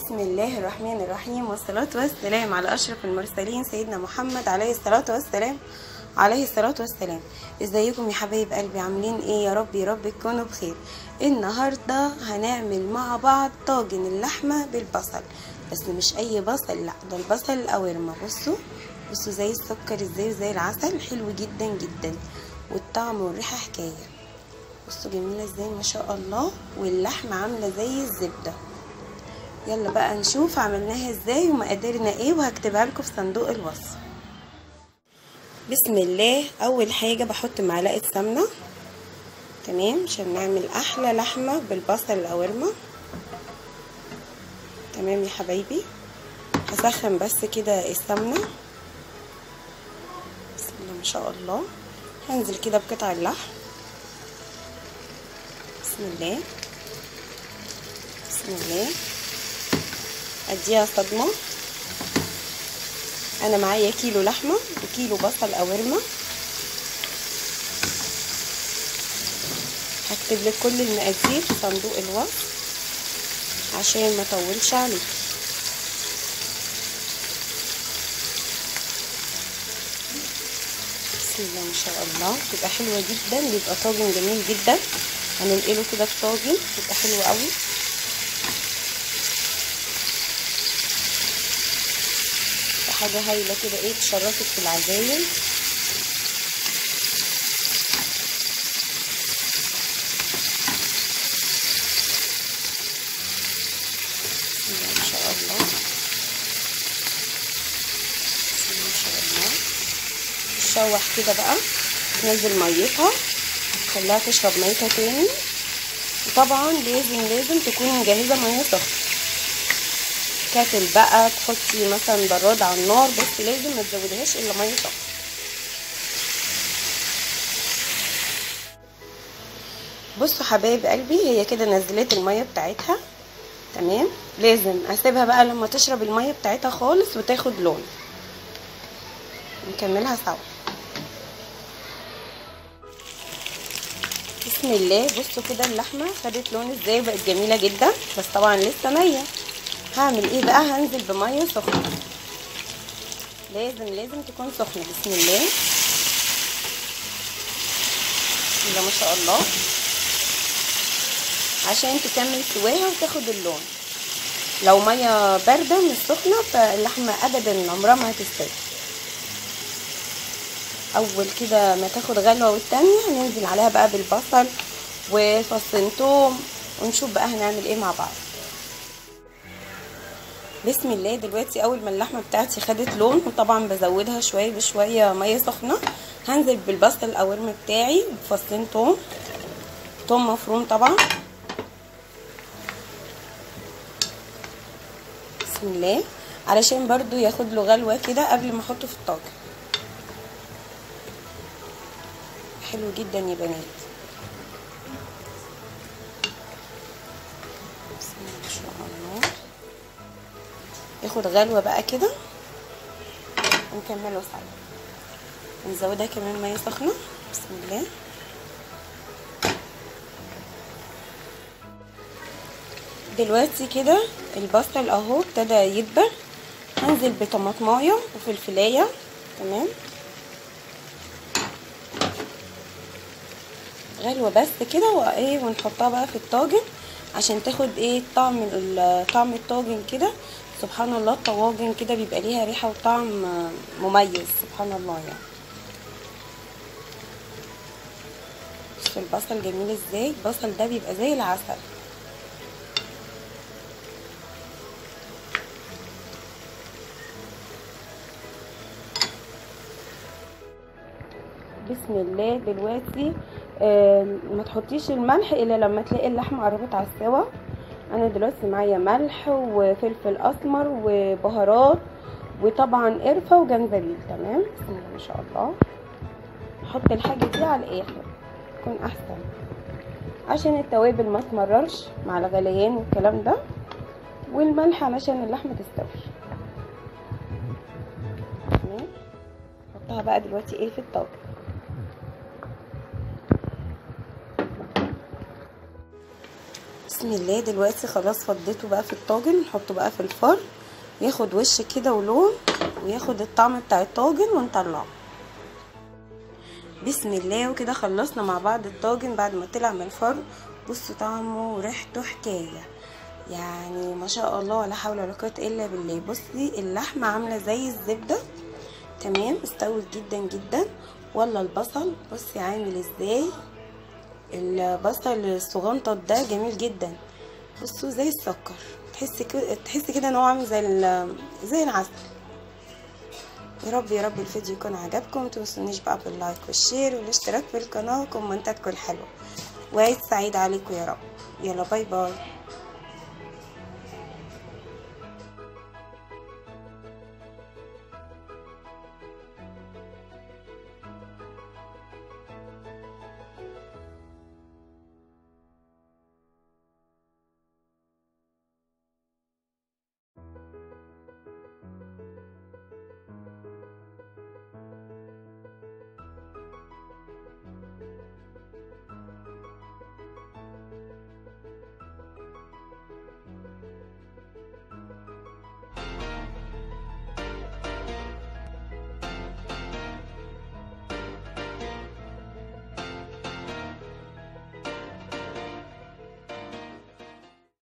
بسم الله الرحمن الرحيم والصلاة والسلام على أشرف المرسلين سيدنا محمد عليه الصلاة والسلام عليه الصلاة والسلام ازيكم يا حبايب قلبي عاملين ايه يا رب يا رب تكونوا بخير النهاردة هنعمل مع بعض طاجن اللحمة بالبصل بس مش اي بصل لا ده البصل القوارمة بصوا بصوا زي السكر ازاي وزي العسل حلو جدا جدا والطعم والريحة حكاية بصوا جميلة ازاي ما شاء الله واللحمة عاملة زي الزبدة يلا بقى نشوف عملناها ازاي ومقاديرنا ايه وهكتبها لكم في صندوق الوصف بسم الله اول حاجة بحط معلقة سمنة تمام عشان نعمل احلى لحمة بالبصل القوارمة تمام يا حبايبي هسخن بس كده السمنة بسم الله ما شاء الله هنزل كده بقطع اللحم بسم الله بسم الله اديها صدمة انا معايا كيلو لحمة وكيلو بصل قوارمة هكتب لك كل المقادير في صندوق الوصف عشان ما اطولش عليك بسم الله ما شاء الله تبقى حلوه جدا بيبقى طاجن جميل جدا هننقله كده في طاجن تبقى حلوه قوي حاجه هايله كده ايه تشرفك في العزايم بسم الله ما شاء الله بسم الله ما شاء الله تشوح كده بقى تنزل ميتها خليها تشرب ميتها تاني وطبعا لازم لازم تكوني مجهزه ميه سخنه كاتل بقى تحطي مثلا براد على النار بس لازم ما تزوديهاش الا ميه سخنه بصوا حبايب قلبي هي كده نزلت الميه بتاعتها تمام لازم اسيبها بقى لما تشرب الميه بتاعتها خالص وتاخد لون نكملها سوا بسم الله بصوا كده اللحمه خدت لون ازاي بقت جميله جدا بس طبعا لسه نيه هعمل ايه بقى هنزل بميه سخنه لازم لازم تكون سخنه بسم الله بسم الله ما شاء الله عشان تكمل سواها وتاخد اللون لو ميه بارده مش سخنه فاللحمه ابدا عمرها ما هتستوي اول كده ما تاخد غلوه والتانية هننزل عليها بقى بالبصل وفصين توم ونشوف بقى هنعمل ايه مع بعض بسم الله دلوقتي اول ما اللحمه بتاعتي خدت لون وطبعا بزودها شويه بشويه ميه سخنه هنزل بالبصل القوارم بتاعي بفصين توم توم مفروم طبعا بسم الله علشان برضو ياخد له غلوه كده قبل ما احطه في الطاجن حلو جدا يا بنات بسم الله ما شاء الله ياخد غلوه بقى كده ونكمله سوا نزودها كمان ميه سخنه بسم الله دلوقتي كده البصل اهو ابتدى يدبل هنزل بطماطمايه وفلفلايه تمام غلوه بس كده وايه ونحطها بقى في الطاجن عشان تاخد ايه طعم طعم الطاجن كده سبحان الله الطواجن كده بيبقى ليها ريحه وطعم مميز سبحان الله يعني بصوا البصل جميل ازاي البصل ده بيبقى زي العسل بسم الله دلوقتي آه ما تحطيش الملح الا لما تلاقي اللحمه قربت على السوا انا دلوقتي معايا ملح وفلفل اسمر وبهارات وطبعا قرفه وجنزبيل تمام بسم الله ما شاء الله احط الحاجه دي على الاخر تكون احسن عشان التوابل ما تمررش مع الغليان والكلام ده والملح علشان اللحمه تستوي تمام احطها بقى دلوقتي ايه في الطاجن بسم بسم الله دلوقتي خلاص فضيته بقى في الطاجن نحطه بقى في الفرن ياخد وش كده ولون وياخد الطعم بتاع الطاجن ونطلعه بسم الله وكده خلصنا مع بعض الطاجن بعد ما طلع من الفرن بصوا طعمه وريحته حكايه يعني ما شاء الله ولا حول ولا قوه الا بالله بصي اللحمه عامله زي الزبده تمام استوت جدا جدا ولا البصل بصي عامل ازاي البصل الصغنطط ده جميل جدا بصوا زي السكر تحسي كده تحسي كده ان هو عامل زي زي العسل يا رب يا رب الفيديو يكون عجبكم متنسونيش بقى باللايك والشير والاشتراك في القناه وكومنتاتكم الحلوه وعيد سعيد عليكم يا رب يلا باي باي